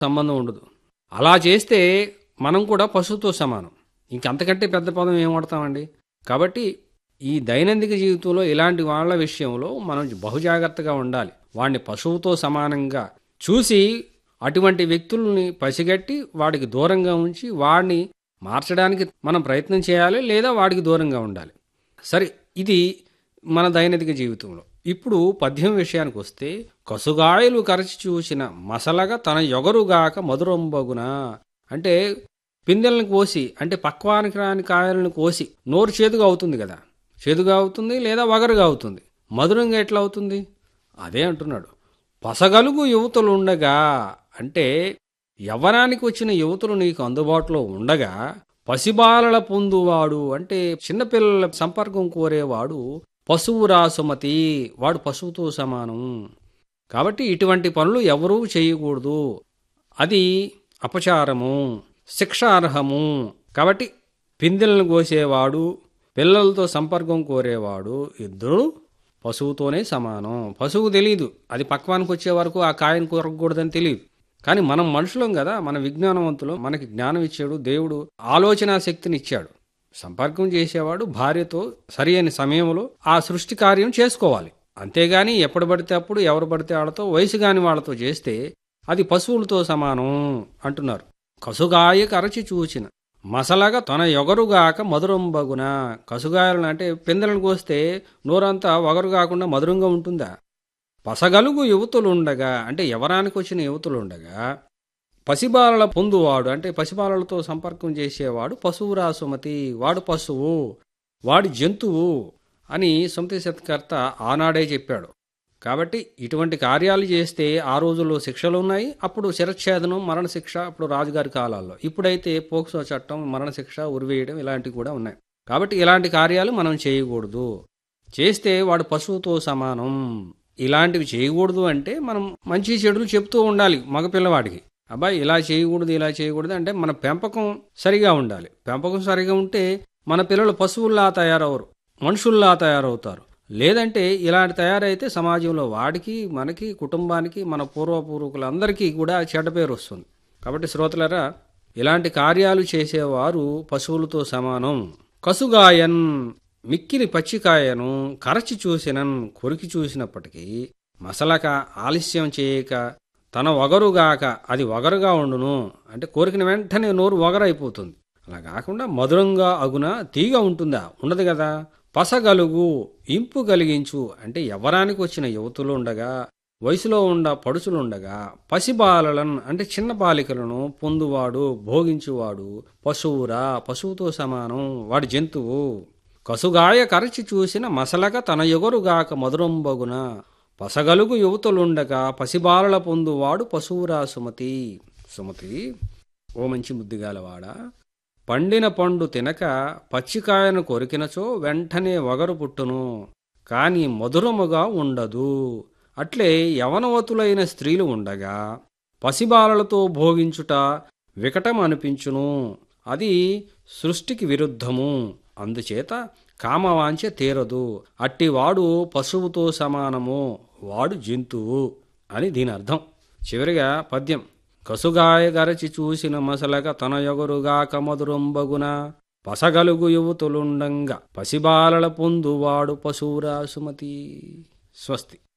సంబంధం ఉండదు అలా చేస్తే మనం కూడా పశువుతో సమానం ఇంకంతకంటే పెద్ద పదం ఏం వాడతామండి కాబట్టి ఈ దైనందిక జీవితంలో ఇలాంటి వాళ్ళ విషయంలో మనం బహుజాగ్రత్తగా ఉండాలి వాడిని పశువుతో సమానంగా చూసి అటువంటి వ్యక్తుల్ని పసిగట్టి వాడికి దూరంగా ఉంచి వాడిని మార్చడానికి మనం ప్రయత్నం చేయాలి లేదా వాడికి దూరంగా ఉండాలి సరే ఇది మన దైనందిక జీవితంలో ఇప్పుడు పద్యం విషయానికి వస్తే కసుగాయలు కరచి చూసిన మసలగా తన యొగరుగాక మధురంబగున అంటే పిందెలను కోసి అంటే పక్వానికి రాని కాయలను కోసి నోరు చేదుగా అవుతుంది కదా చేదుగా అవుతుంది లేదా వగరుగా అవుతుంది మధురంగా ఎట్లా అవుతుంది అదే అంటున్నాడు పసగలుగు యువతులు ఉండగా అంటే యవ్వనానికి వచ్చిన యువతులు నీకు అందుబాటులో ఉండగా పసిబాలల పొందువాడు అంటే చిన్నపిల్లల సంపర్కం కోరేవాడు పశువు రాసుమతి వాడు పశువుతో సమానం కాబట్టి ఇటువంటి పనులు ఎవరూ చేయకూడదు అది అపచారము శిక్షార్హము కాబట్టి పిందెలను కోసేవాడు పిల్లలతో సంపర్కం కోరేవాడు ఇద్దరు పశువుతోనే సమానం పశువు తెలియదు అది పక్వానికి వచ్చే వరకు ఆ కాయను కొరకూడదని తెలియదు కానీ మనం మనుషులం కదా మన విజ్ఞానవంతులు మనకి జ్ఞానం ఇచ్చాడు దేవుడు ఆలోచన శక్తిని ఇచ్చాడు సంపర్కం చేసేవాడు భార్యతో సరి అయిన సమయంలో ఆ సృష్టి కార్యం చేసుకోవాలి అంతేగాని ఎప్పుడు పడితే అప్పుడు ఎవరు పడితే వాళ్ళతో వయసు కాని వాళ్ళతో చేస్తే అది పశువులతో సమానం అంటున్నారు కసుగాయ కరచి చూచిన మసలగా తన యొగరుగాక మధురంబగున కసుగాయలను అంటే పిందెలను కోస్తే నోరంతా వగరు కాకుండా మధురంగా ఉంటుందా పసగలుగు యువతులుండగా అంటే ఎవరానికి వచ్చిన యువతులుండగా పసిబాలల పొందువాడు అంటే పసిబాలలతో సంపర్కం చేసేవాడు పశువురా సుమతి వాడు పశువు వాడి జంతువు అని సుమతి సత్కర్త ఆనాడే చెప్పాడు కాబట్టి ఇటువంటి కార్యాలు చేస్తే ఆ రోజుల్లో శిక్షలు ఉన్నాయి అప్పుడు శిరచ్ఛేదనం మరణశిక్ష అప్పుడు రాజుగారి కాలాల్లో ఇప్పుడైతే పోక్సో చట్టం మరణశిక్ష ఉరివేయడం ఇలాంటివి కూడా ఉన్నాయి కాబట్టి ఇలాంటి కార్యాలు మనం చేయకూడదు చేస్తే వాడు పశువుతో సమానం ఇలాంటివి చేయకూడదు అంటే మనం మంచి చెడులు చెప్తూ ఉండాలి మగపిల్లవాడికి అబ్బాయి ఇలా చేయకూడదు ఇలా చేయకూడదు అంటే మన పెంపకం సరిగా ఉండాలి పెంపకం సరిగా ఉంటే మన పిల్లలు పశువుల్లా తయారవరు మనుషుల్లా తయారవుతారు లేదంటే ఇలాంటి తయారైతే సమాజంలో వాడికి మనకి కుటుంబానికి మన పూర్వపూర్వకులందరికీ కూడా చెడ్డ పేరు వస్తుంది కాబట్టి శ్రోతలరా ఇలాంటి కార్యాలు చేసేవారు పశువులతో సమానం కసుగాయన్ మిక్కిలి పచ్చికాయను కరచి చూసినన్ కొరికి చూసినప్పటికీ మసలక ఆలస్యం చేయక తన వగరుగాక అది వగరుగా ఉండును అంటే కోరికిన వెంటనే నోరు వగరైపోతుంది అలా కాకుండా మధురంగా అగున తీగ ఉంటుందా ఉండదు కదా పసగలుగు ఇంపు కలిగించు అంటే ఎవరానికి వచ్చిన యువతులు ఉండగా వయసులో ఉండ పడుచులుండగా పసిబాలలను అంటే చిన్న బాలికలను పొందువాడు భోగించువాడు పశువురా పశువుతో సమానం వాడి జంతువు కసుగాయ కరచి చూసిన మసలక తన ఎగరుగాక మధురంబగున పసగలుగు యువతులుండగా పసిబాలల పొందువాడు పశువురా సుమతి సుమతి ఓ మంచి ముద్దుగాలవాడా పండిన పండు తినక పచ్చికాయను కొరికినచో వెంటనే వగరు పుట్టును కాని మధురముగా ఉండదు అట్లే యవనవతులైన స్త్రీలు ఉండగా పసిబాలలతో భోగించుట వికటం అనిపించును అది సృష్టికి విరుద్ధము అందుచేత కామవాంఛ తీరదు అట్టివాడు పశువుతో సమానము వాడు జంతువు అని దీని అర్థం చివరిగా పద్యం కసుగాయ గరచి చూసిన మసలగ తన యొగరుగాక మధురంబగున పసగలుగు యువతులుండంగా పసిబాలల పొందువాడు పశువురా సుమతి స్వస్తి